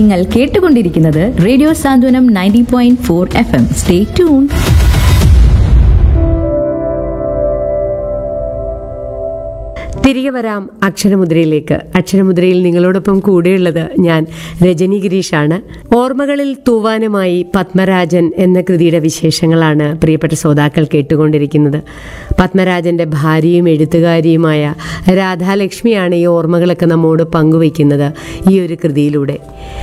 നിങ്ങൾ കേട്ടുകൊണ്ടിരിക്കുന്നത് radio Santhwanam ninety point four F M stay tune തിരികെ വരാം അക്ഷരമുദ്രയിലേക്ക് അക്ഷരമുദ്രയിൽ നിങ്ങളോടൊപ്പം കൂടെയുള്ളത് ഞാൻ രജനി ഗിരീഷാണ് ഓർമ്മകളിൽ തൂവാനുമായി പത്മരാജൻ എന്ന കൃതിയുടെ വിശേഷങ്ങളാണ് പ്രിയപ്പെട്ട ശ്രോതാക്കൾ കേട്ടുകൊണ്ടിരിക്കുന്നത് പത്മരാജന്റെ ഭാര്യയും എഴുത്തുകാരിയുമായ രാധാലക്ഷ്മിയാണ് ഈ ഓർമ്മകളൊക്കെ നമ്മോട് പങ്കുവയ്ക്കുന്നത് ഈ ഒരു കൃതിയിലൂടെ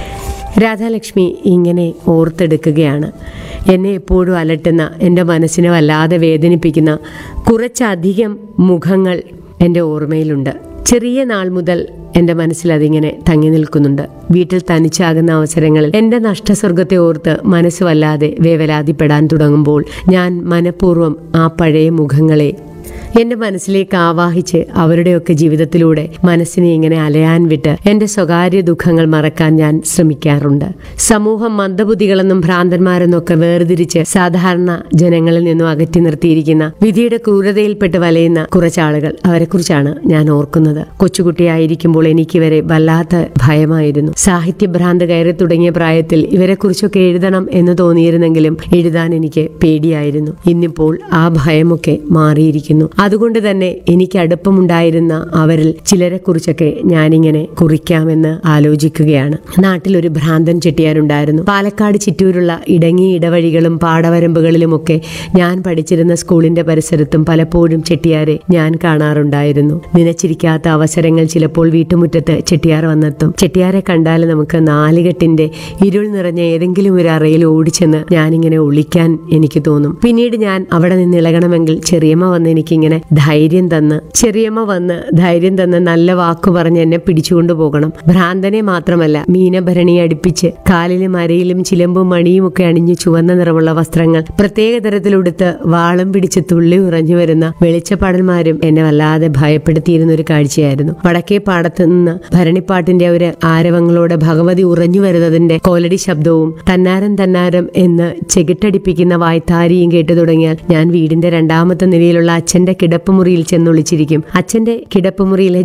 രാധാലക്ഷ്മി ഇങ്ങനെ ഓർത്തെടുക്കുകയാണ് എന്നെ എപ്പോഴും അലട്ടുന്ന എൻ്റെ മനസ്സിനെ വല്ലാതെ വേദനിപ്പിക്കുന്ന കുറച്ചധികം മുഖങ്ങൾ എൻ്റെ ഓർമ്മയിലുണ്ട് ചെറിയ നാൾ മുതൽ എൻ്റെ മനസ്സിൽ അതിങ്ങനെ തങ്ങി നിൽക്കുന്നുണ്ട് വീട്ടിൽ തനിച്ചാകുന്ന അവസരങ്ങളിൽ എൻ്റെ നഷ്ടസ്വർഗത്തെ ഓർത്ത് മനസ്സ് വല്ലാതെ വേവലാതിപ്പെടാൻ തുടങ്ങുമ്പോൾ ഞാൻ മനഃപൂർവ്വം ആ പഴയ മുഖങ്ങളെ എന്റെ മനസ്സിലേക്ക് ആവാഹിച്ച് അവരുടെയൊക്കെ ജീവിതത്തിലൂടെ മനസ്സിനെ ഇങ്ങനെ അലയാൻ വിട്ട് എന്റെ സ്വകാര്യ ദുഃഖങ്ങൾ മറക്കാൻ ഞാൻ ശ്രമിക്കാറുണ്ട് സമൂഹം മന്ദബുദ്ധികളെന്നും ഭ്രാന്തന്മാരെന്നൊക്കെ വേർതിരിച്ച് സാധാരണ ജനങ്ങളിൽ നിന്നും അകറ്റി നിർത്തിയിരിക്കുന്ന വിധിയുടെ ക്രൂരതയിൽപ്പെട്ട് വലയുന്ന കുറച്ചാളുകൾ അവരെക്കുറിച്ചാണ് ഞാൻ ഓർക്കുന്നത് കൊച്ചുകുട്ടിയായിരിക്കുമ്പോൾ എനിക്കിവരെ വല്ലാത്ത ഭയമായിരുന്നു സാഹിത്യഭ്രാന്ത് കയറി തുടങ്ങിയ പ്രായത്തിൽ ഇവരെക്കുറിച്ചൊക്കെ എഴുതണം എന്ന് തോന്നിയിരുന്നെങ്കിലും എഴുതാൻ എനിക്ക് പേടിയായിരുന്നു ഇന്നിപ്പോൾ ആ ഭയമൊക്കെ മാറിയിരിക്കുന്നു അതുകൊണ്ട് തന്നെ എനിക്ക് അടുപ്പമുണ്ടായിരുന്ന അവരിൽ ചിലരെ കുറിച്ചൊക്കെ ഞാനിങ്ങനെ കുറിക്കാമെന്ന് ആലോചിക്കുകയാണ് നാട്ടിലൊരു ഭ്രാന്തൻ ചെട്ടിയാരുണ്ടായിരുന്നു പാലക്കാട് ചിറ്റൂരുള്ള ഇടങ്ങിയ ഇടവഴികളും പാടവരമ്പുകളിലുമൊക്കെ ഞാൻ പഠിച്ചിരുന്ന സ്കൂളിന്റെ പരിസരത്തും പലപ്പോഴും ചെട്ടിയാരെ ഞാൻ കാണാറുണ്ടായിരുന്നു നനച്ചിരിക്കാത്ത അവസരങ്ങൾ ചിലപ്പോൾ വീട്ടുമുറ്റത്ത് ചെട്ടിയാർ വന്നെത്തും ചെട്ടിയാരെ കണ്ടാൽ നമുക്ക് നാലുകെട്ടിന്റെ ഇരുൾ നിറഞ്ഞ ഏതെങ്കിലും ഒരു അറയിൽ ഓടിച്ചെന്ന് ഞാനിങ്ങനെ ഒളിക്കാൻ എനിക്ക് തോന്നും പിന്നീട് ഞാൻ അവിടെ നിന്ന് ഇളകണമെങ്കിൽ ചെറിയമ്മ വന്ന് എനിക്കിങ്ങനെ ധൈര്യം തന്ന് ചെറിയമ്മ വന്ന് ധൈര്യം തന്ന് നല്ല വാക്കു പറഞ്ഞ് എന്നെ പിടിച്ചുകൊണ്ടു പോകണം ഭ്രാന്തനെ മാത്രമല്ല മീനഭരണി അടുപ്പിച്ച് കാലിലും അരയിലും ചിലമ്പും മണിയും ഒക്കെ അണിഞ്ഞു ചുവന്ന നിറമുള്ള വസ്ത്രങ്ങൾ പ്രത്യേക തരത്തിലുടുത്ത് വാളം പിടിച്ച് തുള്ളി ഉറഞ്ഞു വരുന്ന വെളിച്ചപ്പാടന്മാരും എന്നെ വല്ലാതെ ഭയപ്പെടുത്തിയിരുന്ന ഒരു കാഴ്ചയായിരുന്നു വടക്കേ പാടത്ത് നിന്ന് ഭരണിപ്പാട്ടിന്റെ ഒരു ആരവങ്ങളോടെ ഭഗവതി ഉറഞ്ഞു വരുന്നതിന്റെ കോലടി ശബ്ദവും തന്നാരം തന്നാരം എന്ന് ചെകിട്ടടിപ്പിക്കുന്ന വായ്ത്താരിയും കേട്ടു തുടങ്ങിയാൽ ഞാൻ വീടിന്റെ രണ്ടാമത്തെ നിലയിലുള്ള അച്ഛന്റെ കിടപ്പുമുറിയിൽ ചെന്നൊളിച്ചിരിക്കും അച്ഛന്റെ കിടപ്പുമുറിയിലെ